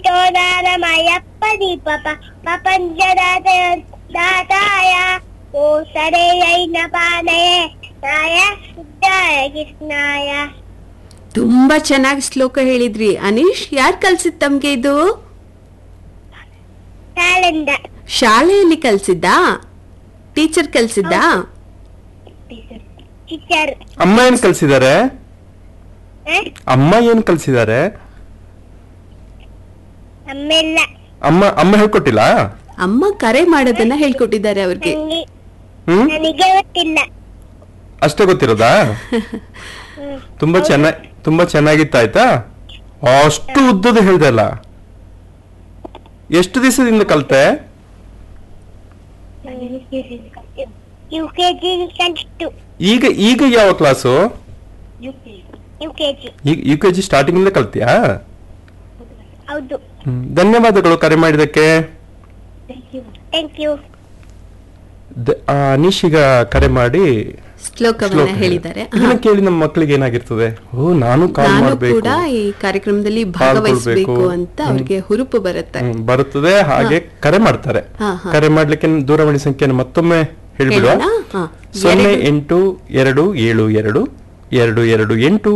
ತೋದಾರಮಯಪ್ಪದಿ ಪಪ ಪ್ರಪಂಚದಾತ ದಾತಾಯ ಓ ಸರೆಯೈನ ಪಾನಯೇ ನಾಯ ಸಿದ್ಧಾಯ ಕೃಷ್ಣಾಯ ತುಂಬಾ ಚೆನ್ನಾಗಿ ಶ್ಲೋಕ ಹೇಳಿದ್ರಿ ಅನೀಶ್ ಯಾರು ಕಲ್ಸಿದ್ ತಮ್ಗೆ ಇದು ಶಾಲೆಂದ ಶಾಲೆಯಲ್ಲಿ ಕಲ್ಸಿದ್ದಾ ಟೀಚರ್ ಕಲ್ಸಿದ್ದಾ ಟೀಚರ್ ಅಮ್ಮ ಏನ್ ಕಲ್ಸಿದಾರೆ ಅಮ್ಮ ಏನ್ ಕಲ್ಸಿದಾರೆ ಅಮ್ಮೆಲ್ಲ ಅಮ್ಮ ಅಮ್ಮ ಹೇಳ್ಕೊಟ್ಟಿಲ್ಲ ಅಮ್ಮ ಕರೆ ಮಾಡೋದನ್ನ ಹೇಳ್ಕೊಟ್ಟಿದ್ದಾರೆ ಅವ್ರಿಗೆ ನಂಗೆ ಹ್ಮ್ ನನಗೆ ಗೊತ್ತಿಲ್ಲ ಅಷ್ಟೇ ಗೊತ್ತಿರೋದಾ ಹ್ಮ್. ತುಂಬಾ ಚೆನ್ನಾಗಿ ತುಂಬಾ ಚೆನ್ನಾಗಿತ್ತಾಯ್ತಾ ಅಷ್ಟು ಉದ್ದದ ಹೇಳ್ದಲ್ಲ ಎಷ್ಟು ದಿವಸದಿಂದ ಕಲ್ತೆ ಯು ಕೆ ಜಿ ಕಲಿತು ಈಗ ಈಗ ಯಾವ ಕ್ಲಾಸು ಯು ಕೆ ಜಿ ಈಗ ಯು ಕೆ ಜಿ ಸ್ಟಾರ್ಟಿಂಗ್ ಇಂದ ಕಲ್ತಿಯಾ ಹೌದು ಹ್ಮ್. ಧನ್ಯವಾದಗಳು ಕರೆ ಮಾಡಿದಕ್ಕೆ ಥ್ಯಾಂಕ್ ಯು ದ- ಆ, ಅನೀಶ್ ಈಗ ಕರೆ ಮಾಡಿ ಶ್ಲೋಕವನ್ನ ಶ್ಲೋಕ ಹೇಳಿದ್ದಾರೆ ಇದನ್ನ ಕೇಳಿ ನಮ್ಮ ಮಕ್ಕಳಿಗೆ ಏನಾಗಿರ್ತದೆ ಓ ನಾನು ಕಾಲ್ ನಾನು ಮಾಡ್ಬೇಕು ಕೂಡ ಈ ಕಾರ್ಯಕ್ರಮದಲ್ಲಿ ಭಾಗವಹಿಸಬೇಕು ಅಂತ ಅವ್ರಿಗೆ ಹುರುಪು ಬರುತ್ತೆ ಹ್ಮ್, ಬರುತ್ತದೆ ಹಾಗೆ ಕರೆ ಮಾಡ್ತಾರೆ ಹಾ, ಹಾ. ಕರೆ ಮಾಡ್ಲಿಕ್ಕೆ ದೂರವಾಣಿ ಸಂಖ್ಯೆಯನ್ನು ಮತ್ತೊಮ್ಮೆ ಹೇಳ್ಬಿಡುವ ಹೇಳೋಣ? ಹಾ. ಸೊನ್ನೆ ಎರಡು- ಎಂಟು ಎರಡು ಏಳು ಎರಡು ಎರಡು ಎರಡು ಎಂಟು